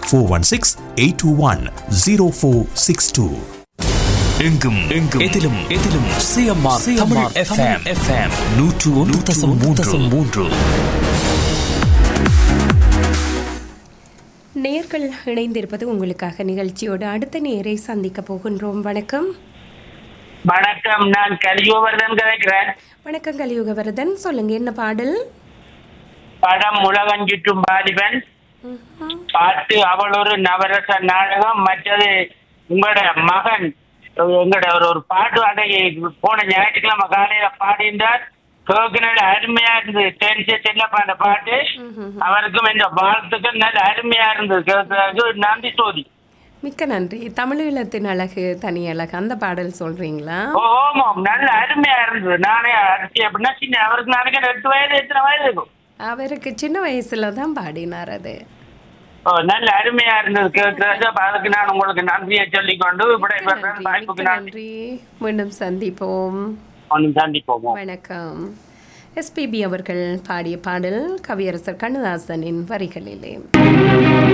four one six eight two one zero four six two எங்கும் எங்கும் எதிலும் எதிலும் சிஎம்ஆர் தமிழ் எஃப்எம் எஃப்எம் நூற்று ஒன்று தசம் மூன்று தசம் மூன்று நேர்கள் இணைந்திருப்பது உங்களுக்காக நிகழ்ச்சியோடு அடுத்த நேரை சந்திக்க போகின்றோம் வணக்கம் வணக்கம் நான் கலியுகவர்தன் கதைக்கிறேன் வணக்கம் கலியுகவரதன் சொல்லுங்க என்ன பாடல் படம் உலகம் சுற்றும் பாலிபன் பாட்டு அவள் ஒரு நவரச நாடகம் மற்றது உங்களோட மகன் எங்களோட ஒரு ஒரு பாட்டு அன்றைக்கு போன ஞாயிற்றுக்கிழமை காலையில பாடியிருந்தார் கேட்கிற அருமையா இருந்தது தெரிஞ்ச செல்லப்பா அந்த பாட்டு அவருக்கும் இந்த வாழ்த்துக்கள் நல்ல அருமையா இருந்தது கேட்கறதுக்கு நன்றி சோதி மிக்க நன்றி தமிழீழத்தின் அழகு தனி அழகு அந்த பாடல் சொல்றீங்களா ஓ, ஆமாம் நல்ல அருமையா இருந்தது நானே அரிசி அப்படின்னா சின்ன அவருக்கு நினைக்கிறேன் எட்டு வயது எத்தனை வயது இருக்கும் அவருக்கு சின்ன வயசுல தான் பாடினார் அது ஓ, நல்ல அருமையா இருந்தது கேட்கறது அப்ப அதுக்கு நான் உங்களுக்கு நன்றியை சொல்லிக்கொண்டு இப்படி மிக்க நன்றி மிக்க வாய்ப்புக்கு நன்றி நன்றி மீண்டும் சந்திப்போம் ஒன்றும் சந்திப்போம் வணக்கம் எஸ்பிபி அவர்கள் பாடிய பாடல் கவியரசர் கண்ணதாசனின் வரிகளிலே